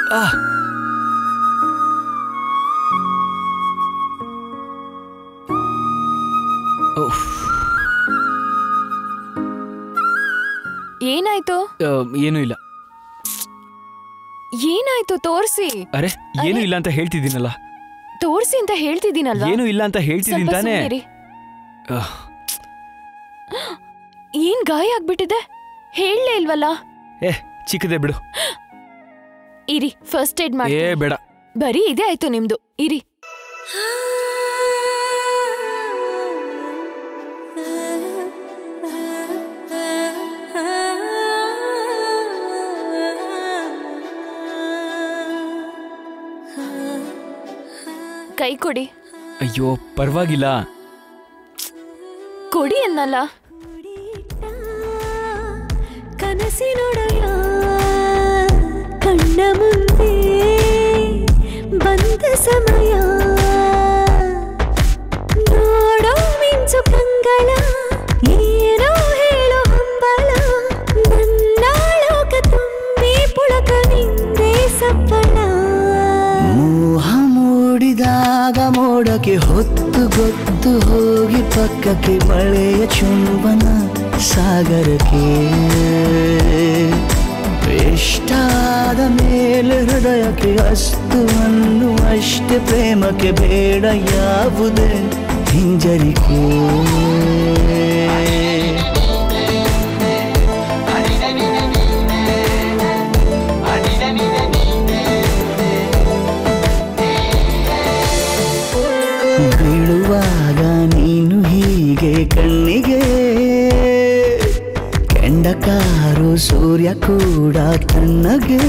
ಆ ಉಫ್. ಏನಾಯ್ತು ಆ, ಏನೂ ಇಲ್ಲ ಏನಾಯ್ತು ತೋರ್ಸಿ ಅರೆ ಏನೂ ಇಲ್ಲ ಅಂತ ಹೇಳ್ತಿದ್ದೀನಲ್ಲ ತೋರ್ಸಿ ಅಂತ ಹೇಳ್ತಿದ್ದೀನಲ್ವಾ ಏನೂ ಇಲ್ಲ ಅಂತ ಹೇಳ್ತಿದ್ದೀನಿ ಸ್ವಲ್ಪ ತಾನೇ ಸುಮ್ನಿರಿ. ಆ, ಏನ್ ಗಾಯ ಆಗ್ಬಿಟ್ಟಿದೆ ಹೇಳಲೇ ಇಲ್ವಲ್ಲ ಏ ಚಿಕ್ಕದೆ ಬಿಡು ಇರಿ ಫಸ್ಟ್ ಏಡ್ ಮಾಡಿ ಏ ಬೇಡ ಬರೀ ಇದೇ ಆಯ್ತು ನಿಮ್ದು ಇರಿ ಕೈ ಕೊಡಿ ಅಯ್ಯೋ ಪರವಾಗಿಲ್ಲ ಕೊಡಿ ಅನ್ನಲ್ಲ ಕನಸಿನೊಡೆಯ ಕಣ್ಣ ಮುಂದೆ ಬಂದ ಸಮಯ ನೋಡೋ ಮಿಂಚು ಕಂಗಳ ಏನೋ ಹೇಳೋ ಹಂಬಲ ನನ್ನ ಲೋಕ ತುಂಬಿ ಪುಳಕ ನಿಂದೆ ಸಪ್ಪಳ ಮೋಹ ಮೂಡಿದಾಗ ಮೋಡಕ್ಕೆ ಹೊತ್ತು ಗೊತ್ತು ಹೋಗಿ ಪಕ್ಕಕ್ಕೆ ಮಳೆಯ ಚುಂಬನ ಸಾಗರಕ್ಕೆ ಎಷ್ಟಾದ ಮೇಲೆ ಹೃದಯಕ್ಕೆ ಅಸ್ತು ಅನ್ನುವಷ್ಟೇ ಪ್ರೇಮಕ್ಕೆ ಬೇಡ ಯಾವುದೇ ಹಿಂಜರಿಕೆ ಬೀಳುವಾಗ ನೀನು ಹೀಗೆ ಕಣ್ಣಿಗೆ ಕೆಂಡ ಕಾರು ಸೂರ್ಯ ಕೂಡ ತಣ್ಣಗೆ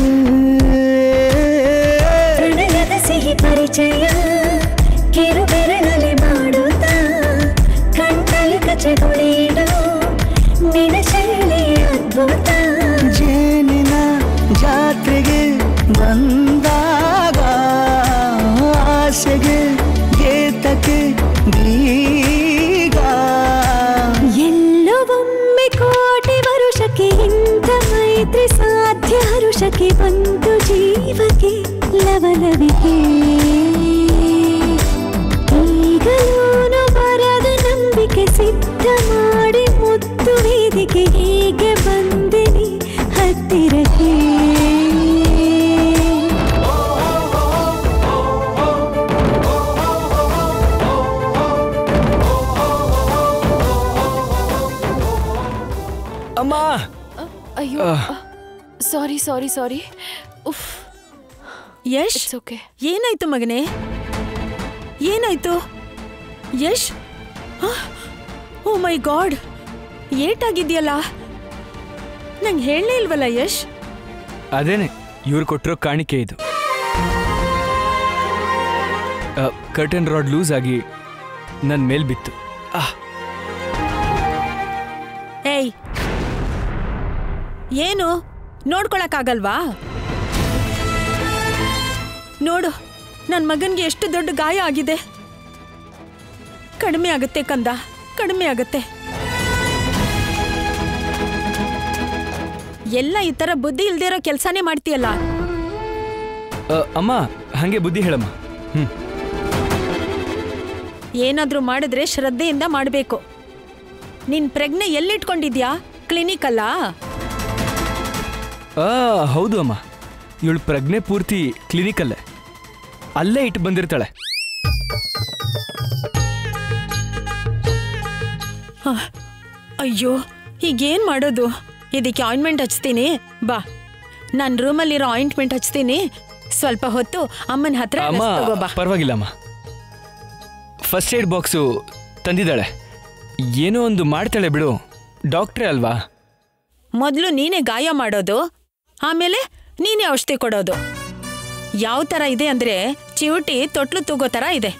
ಪ್ರಣಯದ ಸಿಹಿ ಪರಿಚಯ ಕಿರು ಬೆರಳಲ್ಲಿ ಮಾಡುತ್ತಾ ಕಣ್ಣಲ್ಲಿ ಕಚಗುಳಿಡು ನಿನ ಶೈಲಿ ಅದ್ಭುತ ಜೇನಿನ ಜಾತ್ರೆಗೆ ಬಂದಾಗ ಆಸೆಗೆ ಗೇತಕ್ಕೆ ಬೀಗ ಎಲ್ಲೋ ಒಮ್ಮೆ ಕೋಟಿ ವರುಷಕ್ಕೆ ಇಂಥ ಮೈತ್ರಿ ಸಾಧ್ಯ ಹರುಷಕ್ಕೆ ಬಂತು ಜೀವಕ್ಕೆ ಲವಲವಿಕೆ ಈಗಲೂನು ಬರದ ನಂಬಿಕೆ ಸಿದ್ಧ ಮಾಡಿ ಮುತ್ತು ವೇದಿಕೆ ಹೀಗೆ ಬಂದಿನಿ ಹತ್ತಿರಕ್ಕೆ ಅಮ್ಮ ಅಯ್ಯೋ ಸಾರಿ ಸಾರಿ ಸಾರಿ ಉಫ್ ಯಶ್ ಇಟ್ಸ್ ಓಕೆ ಏನಾಯ್ತು ಮಗನೇ ಏನಾಯ್ತು ಯಶ್ ಓ ಮೈ ಗಾಡ್ ಏಟಾಗಿದ್ಯಲ್ಲ ನಂಗೆ ಹೇಳಲೇ ಇಲ್ವಲ್ಲ ಯಶ್ ಅದೇನೆ ಇವ್ರು ಕೊಟ್ಟಿರೋ ಕಾಣಿಕೆ ಇದು ಕರ್ಟನ್ ರಾಡ್ ಲೂಸ್ ಆಗಿ ನನ್ನ ಮೇಲ್ ಬಿತ್ತು ಆ ಏಯ್ ಏನು ನೋಡ್ಕೊಳಕ್ಕಾಗಲ್ವಾ ನೋಡು ನನ್ನ ಮಗನ್ಗೆ ಎಷ್ಟು ದೊಡ್ಡ ಗಾಯ ಆಗಿದೆ ಕಡಿಮೆ ಆಗುತ್ತೆ ಕಂದ ಕಡಿಮೆ ಆಗುತ್ತೆ ಎಲ್ಲ ಈ ತರ ಬುದ್ಧಿ ಇಲ್ದಿರೋ ಕೆಲಸನೇ ಮಾಡ್ತೀಯಲ್ಲ ಅ, ಅಮ್ಮ ಹಾಗೆ ಬುದ್ಧಿ ಹೇಳಮ್ಮ ಹ್ಮ್ ಏನಾದ್ರೂ ಮಾಡಿದ್ರೆ ಶ್ರದ್ಧೆಯಿಂದ ಮಾಡಬೇಕು ನಿನ್ ಪ್ರಜ್ಞೆ ಎಲ್ಲಿಟ್ಕೊಂಡಿದ್ಯಾ ಕ್ಲಿನಿಕ್ ಅಲ್ಲ ಆ ಹೌದು ಅಮ್ಮ ಇವಳು ಪ್ರಜ್ಞೆ ಪೂರ್ತಿ ಕ್ಲಿನಿಕಲ್ಲೇ ಅಲ್ಲೇ ಇಟ್ಟು ಬಂದಿರ್ತಾಳೆ ಹ, ಅಯ್ಯೋ ಈಗೇನ್ ಮಾಡೋದು ಇದಕ್ಕೆ ಆಯಿಂಟ್ಮೆಂಟ್ ಹಚ್ತೀನಿ ಬಾ ನಾನು ರೂಮಲ್ಲಿರೋ ಆಯಿಂಟ್ಮೆಂಟ್ ಹಚ್ತೀನಿ ಸ್ವಲ್ಪ ಹೊತ್ತು ಅಮ್ಮನ ಹತ್ರ ಅಮ್ಮ rest ತಗೋ ಬಾ ಪರವಾಗಿಲ್ಲ ಅಮ್ಮ ಫಸ್ಟ್ ಏಡ್ ಬಾಕ್ಸು ತಂದಿದ್ದಾಳೆ ಏನೋ ಒಂದು ಮಾಡ್ತಾಳೆ ಬಿಡು ಡಾಕ್ಟ್ರೇ ಅಲ್ವಾ ಮೊದಲು ನೀನೇ ಗಾಯ ಮಾಡೋದು ಆಮೇಲೆ ನೀನೇ ಔಷಧಿ ಕೊಡೋದು ಯಾವ ಥರ ಇದೆ ಅಂದ್ರೆ ಚಿವುಟಿ ತೊಟ್ಲು ತೂಗೋ ಥರ ಇದೆ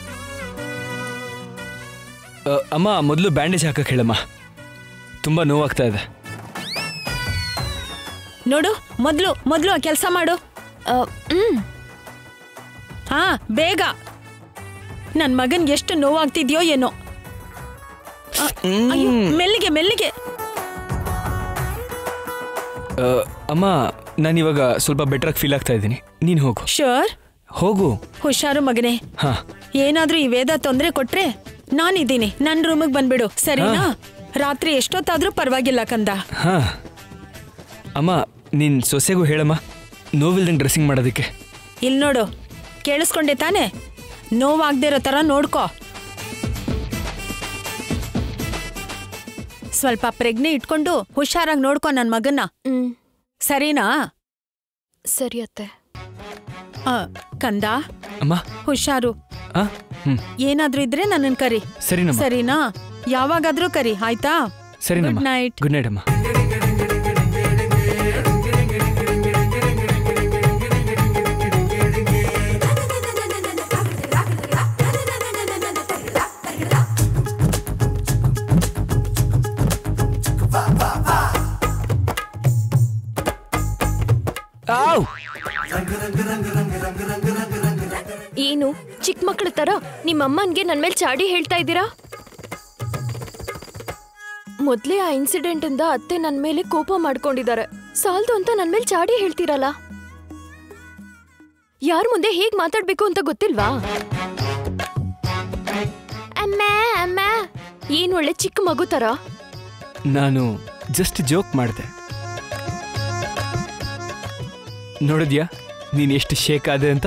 ಅ, ಅಮ್ಮ ಮೊದಲು ಬ್ಯಾಂಡೇಜ್ ಹಾಕಕ್ಕೆ ಹೇಳಮ್ಮ ತುಂಬ ನೋವಾಗ್ತಾ ಇದೆ ನೋಡು ಮೊದಲು ಮೊದಲು ಆ ಕೆಲಸ ಮಾಡು ಹ್ಮ್ ಹಾ ಬೇಗ ನನ್ನ ಮಗನ್ಗೆ ಎಷ್ಟು ನೋವಾಗ್ತಿದ್ಯೋ ಏನೋ ಅ, ಅಯ್ಯೋ, ಮೆಲ್ಲಿಗೆ ಮೆಲ್ಲಿಗೆ ಅ, ಅಮ್ಮ ನಾನಿವಾಗ ಸ್ವಲ್ಪ ಬೆಟ್ರಾಗಿ ಫೀಲ್ ಆಗ್ತಾ ಇದ್ದೀನಿ ನೀನ್ ಹೋಗು ಶೋರ್ ಹೋಗು ಹುಷಾರು ಮಗನೇ ಹಾ ಏನಾದ್ರೂ ಈ ವೇದ ತೊಂದ್ರೆ ಕೊಟ್ರೆ ನಾನಿದ್ದೀನಿ ನನ್ ರೂಮಿಗೆ ಬಂದ್ಬಿಡು ಸರಿನಾ ಹಾ. ರಾತ್ರಿ ಎಷ್ಟೊತ್ತಾದ್ರೂ ಪರವಾಗಿಲ್ಲ ಕಂದ ಹಾ ಅಮ್ಮ ನಿನ್ ಸೊಸೆಗೂ ಹೇಳಮ್ಮ ನೋವಿಲ್ದಂಗೆ ಡ್ರೆಸ್ಸಿಂಗ್ ಮಾಡೋದಕ್ಕೆ ಇಲ್ ನೋಡು ಕೇಳಿಸ್ಕೊಂಡೆ ತಾನೆ ನೋವಾಗ್ದೇ ಇರೋ ತರ ನೋಡ್ಕೋ ಸ್ವಲ್ಪ ಪ್ರಜ್ಞೆ ಇಟ್ಕೊಂಡು ಹುಷಾರಾಗಿ ನೋಡ್ಕೋ ನನ್ ಮಗನ್ನ ಹ್ಮ್ ಸರಿನಾ ಸರಿ ಅತ್ತೆ ಆ, ಕಂದ ಅಮ್ಮ ಹುಷಾರು ಆ ಹ್ಮ್ ಏನಾದ್ರೂ ಇದ್ರೆ ನನ್ನನ್ ಕರಿ ಸರಿನಮ್ಮ ಸರಿನಾ ಯಾವಾಗಾದ್ರೂ ಕರಿ ಆಯ್ತಾ ಸರಿನಮ್ಮ Good night. ಗುಡ್ ನೈಟ್ ಅಮ್ಮ ಆವ್! ಏನು ಚಿಕ್ಕ ಮಕ್ಳ ತರ ನಿಮ್ಮಮ್ಮನ್ಗೆ ನನ್ ಮೇಲೆ ಚಾಡಿ ಹೇಳ್ತಾ ಇದ್ದೀರಾ ಮೊದ್ಲೇ ಆ ಇನ್ಸಿಡೆಂಟ್ ಇಂದ ಅತ್ತೆ ನನ್ ಮೇಲೆ ಕೋಪ ಮಾಡ್ಕೊಂಡಿದ್ದಾರೆ ಸಾಲ್ದು ಅಂತ ನನ್ ಮೇಲೆ ಚಾಡಿ ಹೇಳ್ತೀರಲ್ಲ ಯಾರ ಮುಂದೆ ಹೇಗ್ ಮಾತಾಡ್ಬೇಕು ಅಂತ ಗೊತ್ತಿಲ್ವಾ ಅಮ್ಮ ಅಮ್ಮ ಏನ್ ಒಳ್ಳೆ ಚಿಕ್ಕ ಮಗು ತರ ನಾನು ಜಸ್ಟ್ ಜೋಕ್ ಮಾಡಿದೆ ನೋಡಿದ್ಯಾ ನೀನ್ ಎಷ್ಟು ಶೇಕ್ ಆದೆ ಅಂತ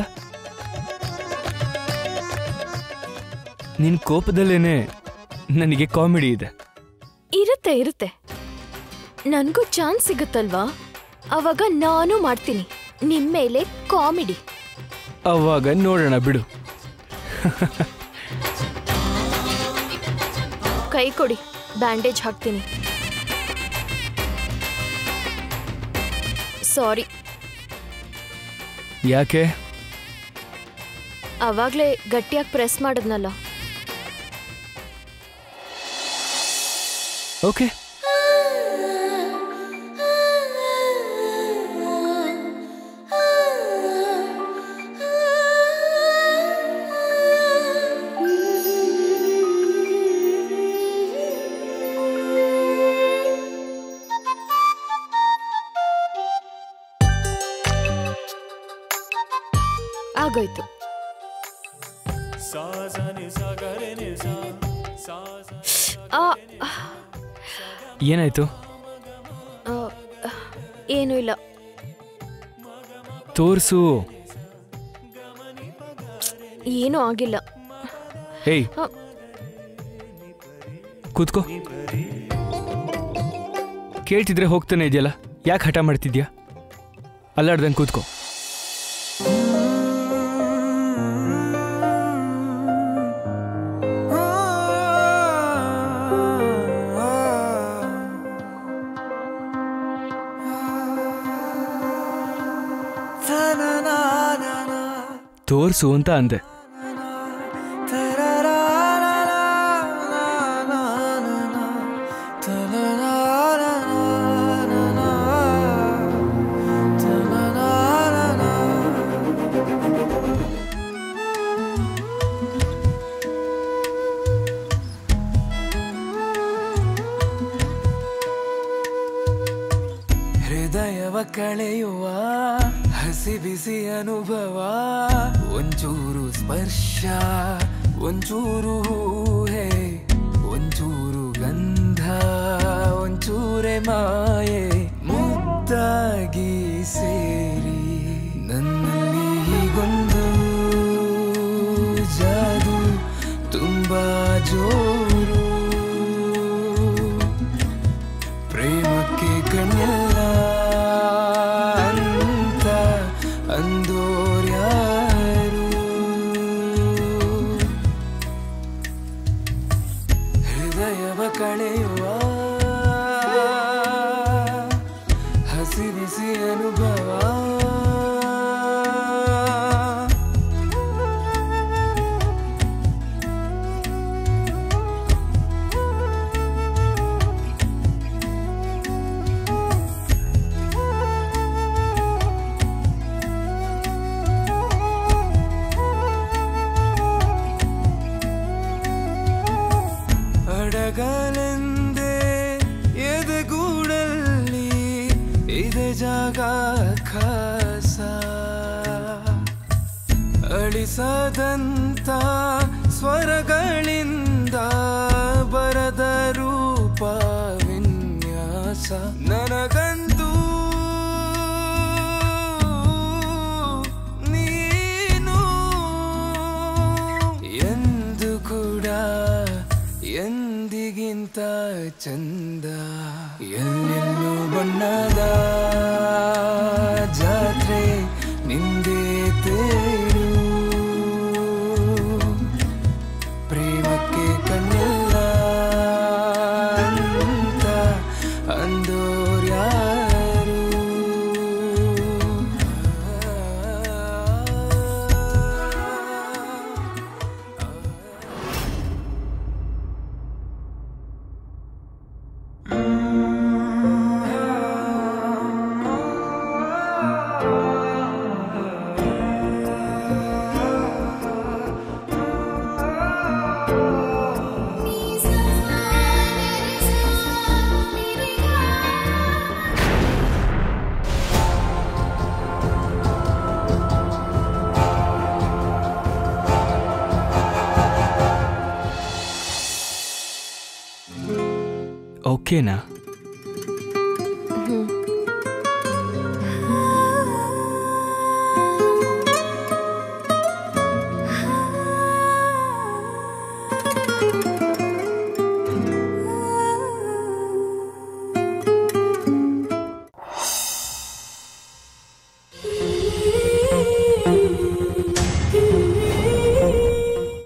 ನಿನ್ ಕೋಪದಲ್ಲೇನೆ ನನಗೆ ಕಾಮಿಡಿ ಇದೆ ಇರುತ್ತೆ ಇರುತ್ತೆ ನನ್ಗೂ ಚಾನ್ಸ್ ಸಿಗುತ್ತಲ್ವಾ ಅವಾಗ ನಾನು ಮಾಡ್ತೀನಿ ನಿಮ್ ಮೇಲೆ ಕಾಮಿಡಿ ಅವಾಗ ನೋಡೋಣ ಬಿಡು ಕೈ ಕೊಡಿ ಬ್ಯಾಂಡೇಜ್ ಹಾಕ್ತೀನಿ ಸಾರಿ ಯಾಕೆ ಅವಾಗ್ಲೇ ಗಟ್ಟಿಯಾಗಿ ಪ್ರೆಸ್ ಮಾಡಿದ್ನಲ್ಲ ಓಕೆ ಆಗೋಯ್ತು ಆ, ಏನಾಯ್ತು ಆ, ಏನೂ ಇಲ್ಲ ತೋರ್ಸು ಏನೂ ಆಗಿಲ್ಲ ಏಯ್ ಆ, ಕೂತ್ಕೋ ಕೇಳ್ತಿದ್ರೆ ಹೋಗ್ತಾನೆ ಇದೆಯಲ್ಲ ಯಾಕೆ ಹಠ ಮಾಡ್ತಿದ್ಯಾ ಅಲ್ಲಾಡ್ದಂಗೆ ಕೂತ್ಕೋ ತೋರ್ಸು ಅಂತ ಅಂದೆ ಹೃದಯವ ಕಳೆಯುವ ಹಸಿ ಬಿಸಿ ಅನುಭವ ಒಂಚೂರು ಸ್ಪರ್ಶ ಒಂಚೂರು ಹೂಹೆ ಒಂಚೂರು ಗಂಧ ಒಂಚೂರೆ ಮಾಯೆ ಮುದ್ದಾಗಿ ಸೇರಿ ನನ್ನಲ್ಲಿ ಹೀಗೊಂದು ಜಾದು ತುಂಬಾ ಜೋರು ಪ್ರೇಮಕ್ಕೆ ಕಣ್ಣಿಲ್ಲ ಅಂತ ಅಂದೋರ್ಯಾರು ಹೃದಯವ ಕಳೆಯುವ ಹಸಿ ಬಿಸಿ ಅನುಭವ ಅಡಗಲೆಂದೇ ಎದೆಗೂಡಲ್ಲಿ ಇದೆ ಜಾಗ ಖಾಸ ಸದಂತ ಸ್ವರಗಳಿಂದ ಬರದ ರೂಪ ವಿನ್ಯಾಸ ನನಗಂತೂ ನೀನು ಎಂದು ಕೂಡ ಎಂದಿಗಿಂತ ಚಂದ ಎಲ್ಲೆಲ್ಲೂ ಬಣ್ಣದ ಜಾತ್ರೆ ನಿಂದೇ ತೇರು ಪ್ರೇಮಕ್ಕೆ ಕಣ್ಣಿಲ್ಲ ಅಂತ ಅಂದೋರ್ಯಾರು ಓಕೆನಾ